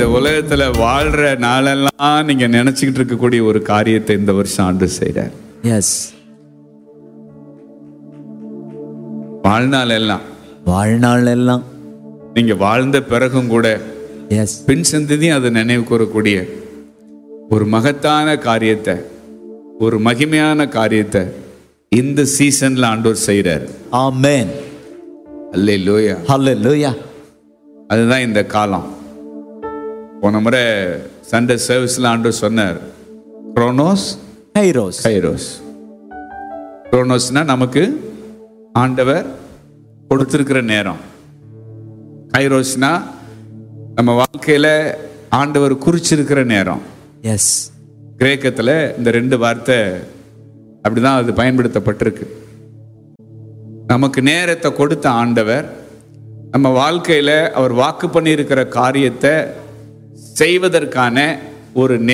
இந்த உலகத்துல வாழ்ற நாளெல்லாம் நீங்க நினைச்சுக்கிட்டு இருக்கக்கூடிய ஒரு காரியத்தை இந்த வருஷம் ஆண்டு செய்றார் எஸ் வாழ்நாள் எல்லாம் வாழ்நாள் எல்லாம் நீங்க வாழ்ந்த பிறகும் கூட எஸ் பின் சந்ததியும் அதை நினைவு கூறக்கூடிய ஒரு மகத்தான காரியத்தை ஒரு மகிமையான காரியத்தை இந்த சீசன்ல ஆண்டவர் செய்கிறார் ஆமென் அல்லே லோயா ஹalleluya அதுதான் இந்த காலம் போன முறை சண்டே சர்வீஸ்ல ஆண்டவர் சொன்னார் குரோனோஸ் கைரோஸ் கைரோஸ் குரோனோஸ்னா நமக்கு ஆண்டவர் கொடுத்திருக்கிற நேரம் கைரோஸ்னா நம்ம வாழ்க்கையில ஆண்டவர் குறிச்சிருக்கிற நேரம் எஸ் கிரேக்கத்தில் இந்த ரெண்டு வார்த்தை அப்படிதான் அது பயன்படுத்தப்பட்டிருக்கு நமக்கு நேரத்தை கொடுத்த ஆண்டவர் நம்ம வாழ்க்கையில அவர் வாக்கு பண்ணியிருக்கிற காரியத்தை செய்வதற்கான ஒரு